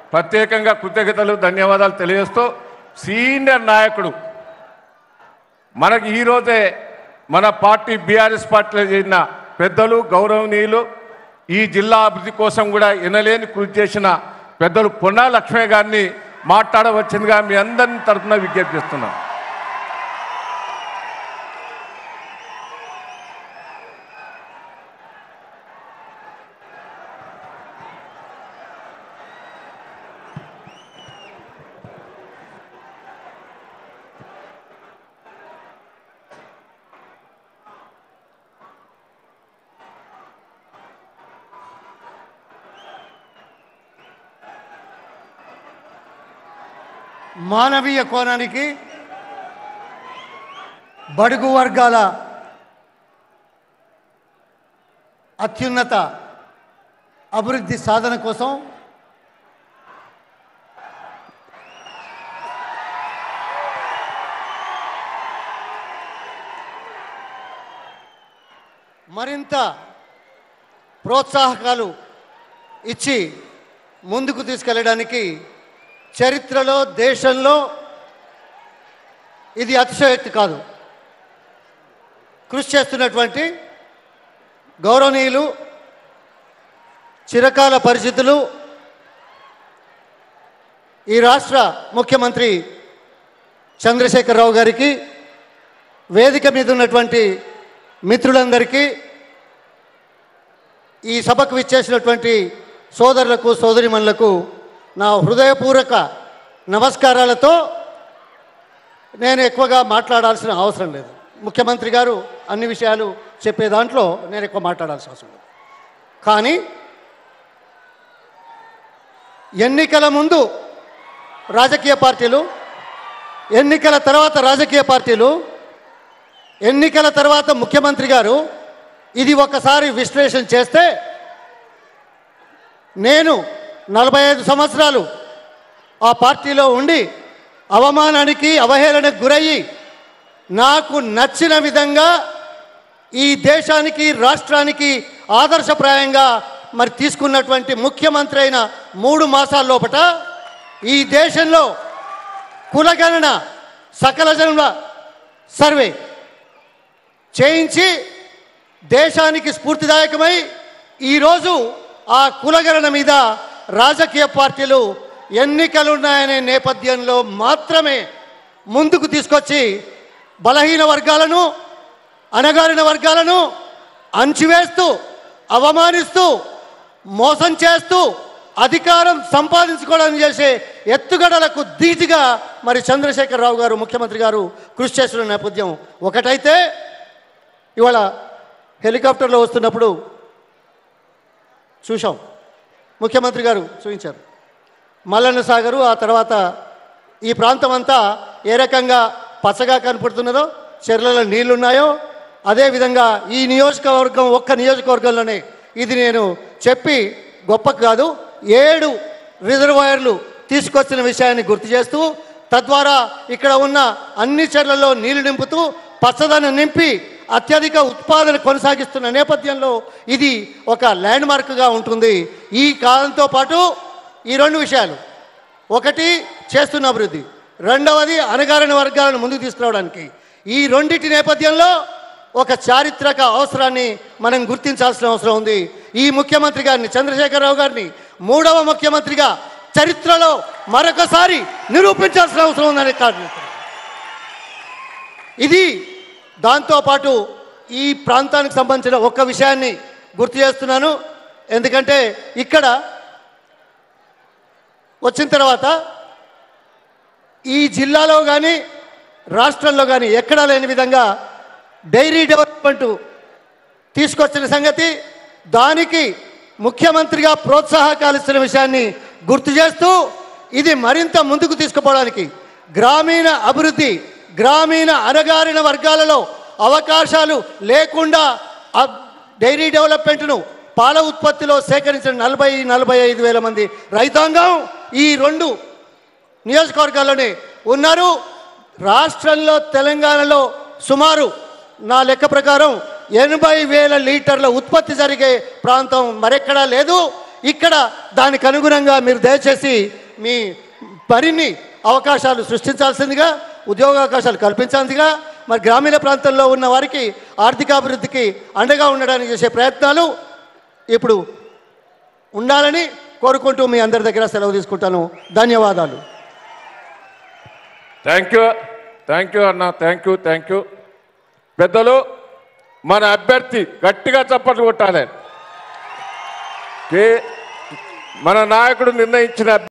ప్రత్యేకంగా కృతజ్ఞతలు ధన్యవాదాలు తెలియజేస్తూ సీనియర్ నాయకుడు మనకి ఈరోజే మన పార్టీ బీఆర్ఎస్ పార్టీలో చేరిన పెద్దలు గౌరవనీయులు ఈ జిల్లా అభివృద్ధి కోసం కూడా ఎనలేని కృషి చేసిన పెద్దలు పొన్నా లక్ష్మయ్య గారిని మాట్లాడవచ్చిందిగా మీ అందరిని తరఫున విజ్ఞప్తి చేస్తున్నాం మానవీయ కోణానికి బడుగు వర్గాల అత్యున్నత అభివృద్ధి సాధన కోసం మరింత ప్రోత్సాహకాలు ఇచ్చి ముందుకు తీసుకెళ్ళడానికి చరిత్రలో దేశంలో ఇది అతిశయోక్తి కాదు కృషి చేస్తున్నటువంటి గౌరవనీయులు చిరకాల పరిస్థితులు ఈ రాష్ట్ర ముఖ్యమంత్రి చంద్రశేఖరరావు గారికి వేదిక మీద ఉన్నటువంటి మిత్రులందరికీ ఈ సభకు విచ్చేసినటువంటి సోదరులకు సోదరిమణులకు నా హృదయపూర్వక నమస్కారాలతో నేను ఎక్కువగా మాట్లాడాల్సిన అవసరం లేదు ముఖ్యమంత్రి గారు అన్ని విషయాలు చెప్పే దాంట్లో నేను ఎక్కువ మాట్లాడాల్సిన అవసరం లేదు కానీ ఎన్నికల ముందు రాజకీయ పార్టీలు ఎన్నికల తర్వాత రాజకీయ పార్టీలు ఎన్నికల తర్వాత ముఖ్యమంత్రి గారు ఇది ఒకసారి విశ్లేషణ చేస్తే నేను నలభై ఐదు సంవత్సరాలు ఆ పార్టీలో ఉండి అవమానానికి అవహేళనకు గురయ్యి నాకు నచ్చిన విధంగా ఈ దేశానికి రాష్ట్రానికి ఆదర్శప్రాయంగా మరి తీసుకున్నటువంటి ముఖ్యమంత్రి అయిన మూడు మాసాల లోపట ఈ దేశంలో కులగణన సకల జనుల సర్వే చేయించి దేశానికి స్ఫూర్తిదాయకమై ఈరోజు ఆ కులగణన మీద రాజకీయ పార్టీలు ఎన్నికలున్నాయనే నేపథ్యంలో మాత్రమే ముందుకు తీసుకొచ్చి బలహీన వర్గాలను అణగారిన వర్గాలను అంచివేస్తూ అవమానిస్తూ మోసం చేస్తూ అధికారం సంపాదించుకోవడానికి చేసే ఎత్తుగడలకు ధీటుగా మరి చంద్రశేఖరరావు గారు ముఖ్యమంత్రి గారు కృషి చేస్తున్న నేపథ్యం ఒకటైతే ఇవాళ హెలికాప్టర్లో వస్తున్నప్పుడు చూశాం ముఖ్యమంత్రి గారు చూపించారు మల్లన్న సాగరు ఆ తర్వాత ఈ ప్రాంతం అంతా ఏ రకంగా పచ్చగా కనపడుతున్నదో చెర్లలో నీళ్లున్నాయో అదేవిధంగా ఈ నియోజకవర్గం ఒక్క నియోజకవర్గంలోనే ఇది నేను చెప్పి గొప్ప కాదు ఏడు రిజర్వాయర్లు తీసుకొచ్చిన విషయాన్ని గుర్తు చేస్తూ తద్వారా ఇక్కడ ఉన్న అన్ని చెర్లలో నీళ్లు నింపుతూ పచ్చదనం నింపి అత్యధిక ఉత్పాదన కొనసాగిస్తున్న నేపథ్యంలో ఇది ఒక ల్యాండ్ మార్క్గా ఉంటుంది ఈ కాలంతో పాటు ఈ రెండు విషయాలు ఒకటి చేస్తున్న అభివృద్ధి రెండవది అణగారిన వర్గాలను ముందుకు తీసుకురావడానికి ఈ రెండింటి నేపథ్యంలో ఒక చారిత్రక అవసరాన్ని మనం గుర్తించాల్సిన అవసరం ఉంది ఈ ముఖ్యమంత్రి గారిని చంద్రశేఖరరావు గారిని మూడవ ముఖ్యమంత్రిగా చరిత్రలో మరొకసారి నిరూపించాల్సిన అవసరం ఉందని కాదు ఇది దాంతోపాటు ఈ ప్రాంతానికి సంబంధించిన ఒక్క విషయాన్ని గుర్తు చేస్తున్నాను ఎందుకంటే ఇక్కడ వచ్చిన తర్వాత ఈ జిల్లాలో కానీ రాష్ట్రంలో కానీ ఎక్కడా లేని విధంగా డైరీ డెవలప్మెంట్ తీసుకొచ్చిన సంగతి దానికి ముఖ్యమంత్రిగా ప్రోత్సాహకాలు ఇస్తున్న విషయాన్ని గుర్తు చేస్తూ ఇది మరింత ముందుకు తీసుకుపోవడానికి గ్రామీణ అభివృద్ధి గ్రామీణ అణగారిన వర్గాలలో అవకాశాలు లేకుండా అబ్- డైరీ డెవలప్మెంట్ను పాల ఉత్పత్తిలో సేకరించిన నలభై నలభై ఐదు వేల మంది రైతాంగం ఈ రెండు నియోజకవర్గాల్లోనే ఉన్నారు రాష్ట్రంలో తెలంగాణలో సుమారు నా లెక్క ప్రకారం ఎనభై వేల లీటర్ల ఉత్పత్తి జరిగే ప్రాంతం మరెక్కడా లేదు ఇక్కడ దానికి అనుగుణంగా మీరు దయచేసి మీ మరిన్ని అవకాశాలు సృష్టించాల్సిందిగా ఉద్యోగావకాశాలు కల్పించాల్సిందిగా మరి గ్రామీణ ప్రాంతంలో ఉన్న వారికి ఆర్థికాభివృద్ధికి అండగా ఉండడానికి చేసే ప్రయత్నాలు ఇప్పుడు ఉండాలని కోరుకుంటూ మీ అందరి దగ్గర సెలవు తీసుకుంటాను ధన్యవాదాలు థ్యాంక్ యూ థ్యాంక్ యూ అన్న థ్యాంక్ యూ థ్యాంక్ యూ పెద్దలు మన అభ్యర్థి గట్టిగా చప్పట్లు కొట్టాలి కే మన నాయకుడు నిర్ణయించిన